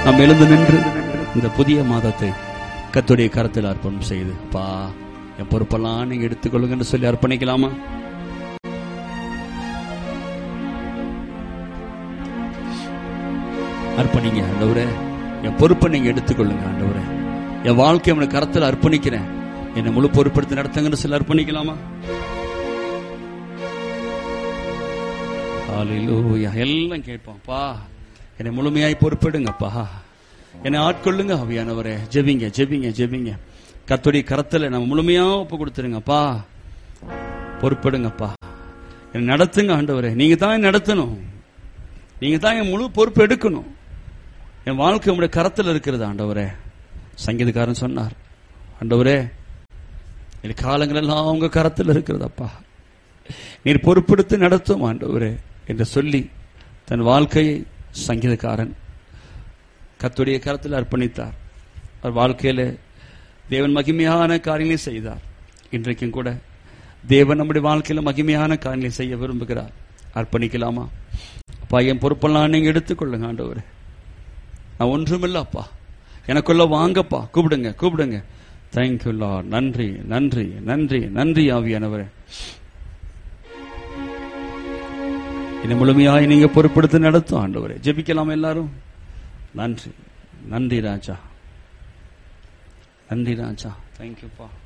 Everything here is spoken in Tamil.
நாம் எழுந்து நின்று இந்த புதிய மாதத்தை கத்துடைய கரத்தில் அர்ப்பணம் செய்து பா என் பொறுப்பெல்லாம் நீங்க எடுத்துக்கொள்ளுங்கன்னு சொல்லி அர்ப்பணிக்கலாமா அர்ப்பணிங்க ஆண்டவரே என் பொறுப்பை நீங்க எடுத்துக்கொள்ளுங்க ஆண்டவரே என் வாழ்க்கை உனக்கு கரத்தில் அர்ப்பணிக்கிறேன் என்னை முழு பொறுப்படுத்தி நடத்துங்கன்னு சொல்லி அர்ப்பணிக்கலாமா ஹalleluya எல்லாம் கேட்போம்ப்பா என்னை முழுமையாய் பொறுப்பெடுங்கப்பா என்னை ஆட்கொள்ளுங்க அவியானவரே ஜெபிங்க ஜெபிங்க ஜெபிங்க கத்துடைய கரத்துல நம்ம முழுமையா ஒப்பு கொடுத்துருங்கப்பா பொறுப்பெடுங்கப்பா என்னை நடத்துங்க ஆண்டவரே நீங்க தான் என்னை நடத்தணும் நீங்க தான் என் முழு பொறுப்பு எடுக்கணும் என் வாழ்க்கை உங்களுடைய கரத்தில் இருக்கிறது ஆண்டவரே சங்கீதக்காரன் சொன்னார் ஆண்டவரே என் காலங்கள் எல்லாம் உங்க கரத்தில் இருக்கிறதப்பா நீர் பொறுப்பெடுத்து நடத்தும் ஆண்டவரே என்று சொல்லி தன் வாழ்க்கையை சங்கீதக்காரன் கத்துடைய கரத்தில் அர்ப்பணித்தார் அவர் வாழ்க்கையில தேவன் மகிமையான காரியங்களை செய்தார் இன்றைக்கும் கூட தேவன் நம்முடைய வாழ்க்கையில மகிமையான காரியங்களை செய்ய விரும்புகிறார் அர்ப்பணிக்கலாமா அப்பா என் பொறுப்பெல்லாம் நீங்க எடுத்துக்கொள்ளுங்க ஆண்டவரே நான் ஒன்றுமில்ல அப்பா எனக்குள்ள வாங்கப்பா கூப்பிடுங்க கூப்பிடுங்க தேங்க்யூ லா நன்றி நன்றி நன்றி நன்றி ஆவியானவரே என்னை முழுமையாய் நீங்க பொறுப்படுத்தி நடத்தும் ஆண்டவரே ஜெபிக்கலாம் எல்லாரும் நன்றி நன்றி ராஜா நன்றி ராஜா தேங்க்யூப்பா